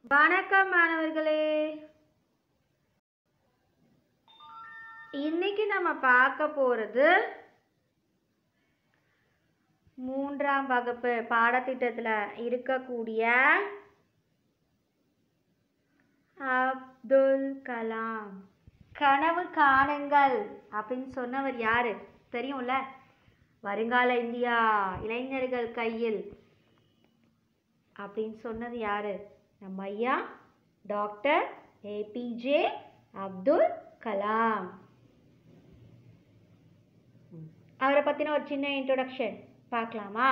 வணக்கம் மாணவர்களே இன்னைக்கு நம்ம பார்க்க போறது மூன்றாம் வகுப்பு பாடத்திட்டத்துல இருக்கக்கூடிய அப்துல் கலாம் கனவு காணுங்கள் அப்படின்னு சொன்னவர் யாரு தெரியும்ல வருங்கால இந்தியா இளைஞர்கள் கையில் அப்படின்னு சொன்னது யாரு நம்ம ஐயா டாக்டர் ஏபிஜே அப்துல் கலாம் அவரை பற்றின ஒரு சின்ன இன்ட்ரொடக்ஷன் பார்க்கலாமா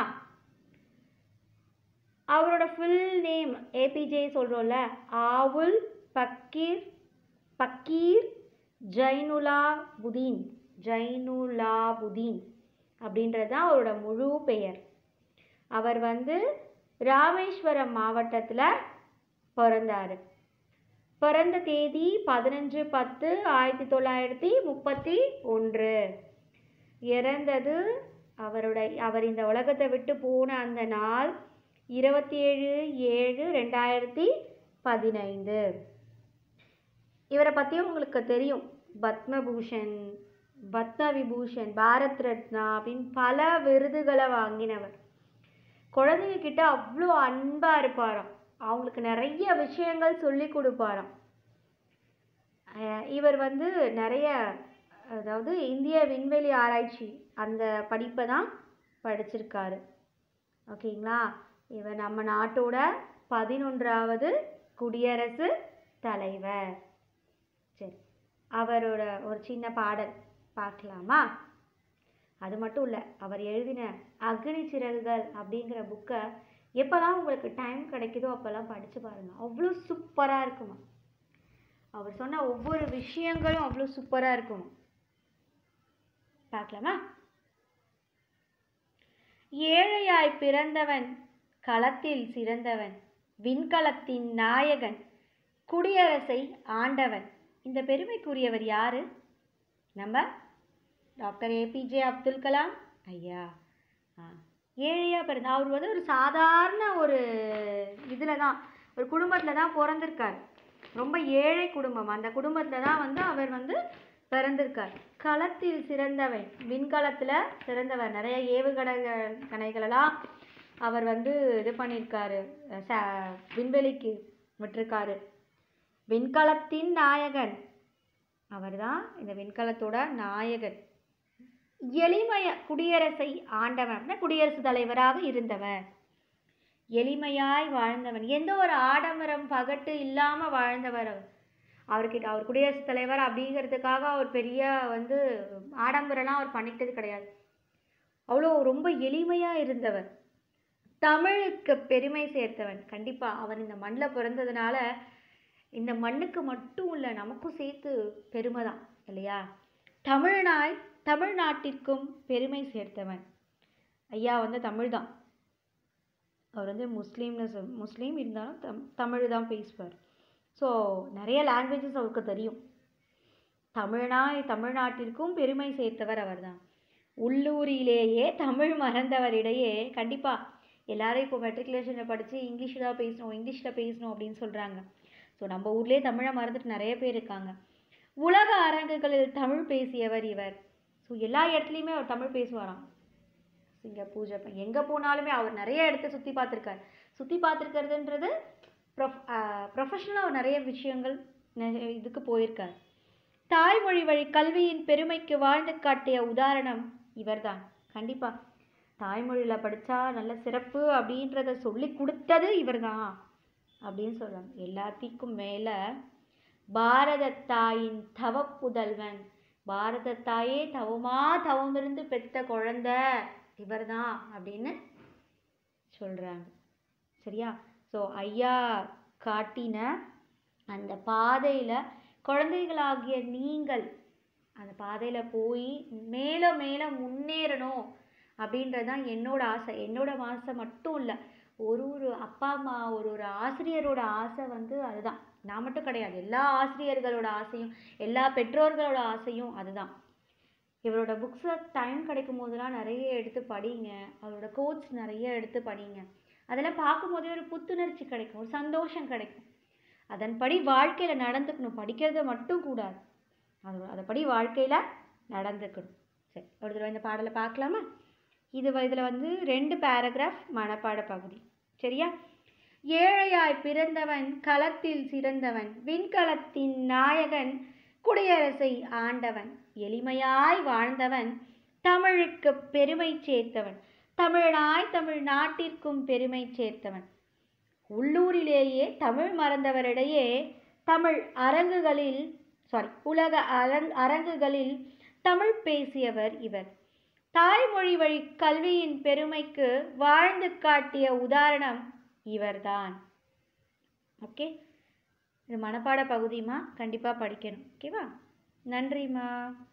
அவரோட ஃபுல் நேம் ஏபிஜே சொல்கிறோம்ல ஆவுல் பக்கீர் பக்கீர் ஜைனுலாபுதீன் ஜைனுலாபுதீன் அப்படின்றது தான் அவரோட முழு பெயர் அவர் வந்து ராமேஸ்வரம் மாவட்டத்தில் பிறந்தார் பிறந்த தேதி பதினஞ்சு பத்து ஆயிரத்தி தொள்ளாயிரத்தி முப்பத்தி ஒன்று இறந்தது அவருடைய அவர் இந்த உலகத்தை விட்டு போன அந்த நாள் இருபத்தி ஏழு ஏழு ரெண்டாயிரத்தி பதினைந்து இவரை பற்றியும் உங்களுக்கு தெரியும் பத்மபூஷன் பத்ம விபூஷன் பாரத் ரத்னா அப்படின்னு பல விருதுகளை வாங்கினவர் குழந்தைங்க கிட்ட அவ்வளோ அன்பாக இருப்பாராம் அவங்களுக்கு நிறைய விஷயங்கள் சொல்லி கொடுப்பாராம் அஹ் இவர் வந்து நிறைய அதாவது இந்திய விண்வெளி ஆராய்ச்சி அந்த படிப்பை தான் படிச்சிருக்காரு ஓகேங்களா இவர் நம்ம நாட்டோட பதினொன்றாவது குடியரசு தலைவர் சரி அவரோட ஒரு சின்ன பாடல் பார்க்கலாமா அது மட்டும் இல்லை அவர் எழுதின அக்னி சிறகுகள் அப்படிங்கிற புக்கை எப்போல்லாம் உங்களுக்கு டைம் கிடைக்குதோ அப்போல்லாம் படித்து பாருங்கள் அவ்வளோ சூப்பராக இருக்குமா அவர் சொன்ன ஒவ்வொரு விஷயங்களும் அவ்வளோ சூப்பராக இருக்குமா பார்க்கலாமா ஏழையாய் பிறந்தவன் களத்தில் சிறந்தவன் விண்கலத்தின் நாயகன் குடியரசை ஆண்டவன் இந்த பெருமைக்குரியவர் யாரு நம்ம டாக்டர் ஏபிஜே அப்துல் கலாம் ஐயா ஆ ஏழையாக பிறந்த அவர் வந்து ஒரு சாதாரண ஒரு இதில் தான் ஒரு குடும்பத்தில் தான் பிறந்திருக்கார் ரொம்ப ஏழை குடும்பம் அந்த குடும்பத்தில் தான் வந்து அவர் வந்து பிறந்திருக்கார் களத்தில் சிறந்தவன் விண்கலத்தில் சிறந்தவர் நிறைய ஏவுகணை கணைகளெல்லாம் அவர் வந்து இது பண்ணியிருக்காரு ச விண்வெளிக்கு விட்டிருக்காரு விண்கலத்தின் நாயகன் அவர்தான் இந்த விண்கலத்தோட நாயகன் எளிமைய குடியரசை ஆண்டவன் அப்படின்னா குடியரசுத் தலைவராக இருந்தவர் எளிமையாய் வாழ்ந்தவன் எந்த ஒரு ஆடம்பரம் பகட்டு இல்லாம வாழ்ந்தவர் அவர் அவர்கிட்ட அவர் குடியரசுத் தலைவர் அப்படிங்கிறதுக்காக அவர் பெரிய வந்து ஆடம்பரம்லாம் அவர் பண்ணிட்டது கிடையாது அவ்வளோ ரொம்ப எளிமையா இருந்தவர் தமிழுக்கு பெருமை சேர்த்தவன் கண்டிப்பா அவன் இந்த மண்ணில் பிறந்ததுனால இந்த மண்ணுக்கு மட்டும் இல்லை நமக்கும் சேர்த்து பெருமை தான் இல்லையா தமிழ்நாய் தமிழ்நாட்டிற்கும் பெருமை சேர்த்தவன் ஐயா வந்து தமிழ் தான் அவர் வந்து முஸ்லீம்னு சொல் முஸ்லீம் இருந்தாலும் தம் தமிழ் தான் பேசுவார் ஸோ நிறைய லாங்குவேஜஸ் அவருக்கு தெரியும் தமிழ்நாய் தமிழ்நாட்டிற்கும் பெருமை சேர்த்தவர் அவர்தான் உள்ளூரிலேயே தமிழ் மறந்தவரிடையே கண்டிப்பாக எல்லாரும் இப்போ மெட்ரிகுலேஷனில் படித்து இங்கிலீஷில் தான் பேசணும் இங்கிலீஷில் பேசணும் அப்படின்னு சொல்கிறாங்க ஸோ நம்ம ஊர்லேயே தமிழை மறந்துட்டு நிறைய பேர் இருக்காங்க உலக அரங்குகளில் தமிழ் பேசியவர் இவர் ஸோ எல்லா இடத்துலையுமே அவர் தமிழ் பேசுவாராம் சிங்கப்பூர் ஜப்பான் எங்கே போனாலுமே அவர் நிறைய இடத்த சுற்றி பார்த்துருக்கார் சுற்றி பார்த்துருக்கிறதுன்றது ப்ரொஃப் ப்ரொஃபஷனலாக அவர் நிறைய விஷயங்கள் நிறைய இதுக்கு போயிருக்கார் தாய்மொழி வழி கல்வியின் பெருமைக்கு வாழ்ந்து காட்டிய உதாரணம் இவர்தான் கண்டிப்பாக தாய்மொழியில் படித்தா நல்ல சிறப்பு அப்படின்றத சொல்லி கொடுத்தது இவர்தான் அப்படின்னு சொல்கிறாங்க எல்லாத்திற்கும் மேலே பாரத தாயின் தவப்புதல்வன் பாரத தாயே தவமா தவமிருந்து பெத்த குழந்தை இவர்தான் அப்படின்னு சொல்கிறாங்க சரியா ஸோ ஐயா காட்டின அந்த பாதையில் குழந்தைகளாகிய நீங்கள் அந்த பாதையில் போய் மேலே மேலே முன்னேறணும் அப்படின்றது தான் என்னோட ஆசை என்னோட ஆசை மட்டும் இல்லை ஒரு ஒரு அப்பா அம்மா ஒரு ஒரு ஆசிரியரோட ஆசை வந்து அதுதான் நான் மட்டும் கிடையாது எல்லா ஆசிரியர்களோட ஆசையும் எல்லா பெற்றோர்களோட ஆசையும் அதுதான் இவரோட புக்ஸை டைம் கிடைக்கும் போதெல்லாம் நிறைய எடுத்து படிங்க அவரோட கோட்ஸ் நிறைய எடுத்து படிங்க அதெல்லாம் பார்க்கும்போதே ஒரு புத்துணர்ச்சி கிடைக்கும் ஒரு சந்தோஷம் கிடைக்கும் அதன்படி வாழ்க்கையில் நடந்துக்கணும் படிக்கிறத மட்டும் கூடாது அது அதைப்படி வாழ்க்கையில் நடந்துக்கணும் சரி ஒரு தடவை இந்த பாடலை பார்க்கலாமா இது இதில் வந்து ரெண்டு பேராகிராஃப் மனப்பாட பகுதி சரியா ஏழையாய் பிறந்தவன் களத்தில் சிறந்தவன் விண்கலத்தின் நாயகன் குடியரசை ஆண்டவன் எளிமையாய் வாழ்ந்தவன் தமிழுக்கு பெருமை சேர்த்தவன் தமிழனாய் தமிழ் நாட்டிற்கும் பெருமை சேர்த்தவன் உள்ளூரிலேயே தமிழ் மறந்தவரிடையே தமிழ் அரங்குகளில் சாரி உலக அரங் அரங்குகளில் தமிழ் பேசியவர் இவர் தாய்மொழி வழி கல்வியின் பெருமைக்கு வாழ்ந்து காட்டிய உதாரணம் இவர்தான் ஓகே இது மனப்பாட பகுதிமா கண்டிப்பாக படிக்கணும் ஓகேவா நன்றிம்மா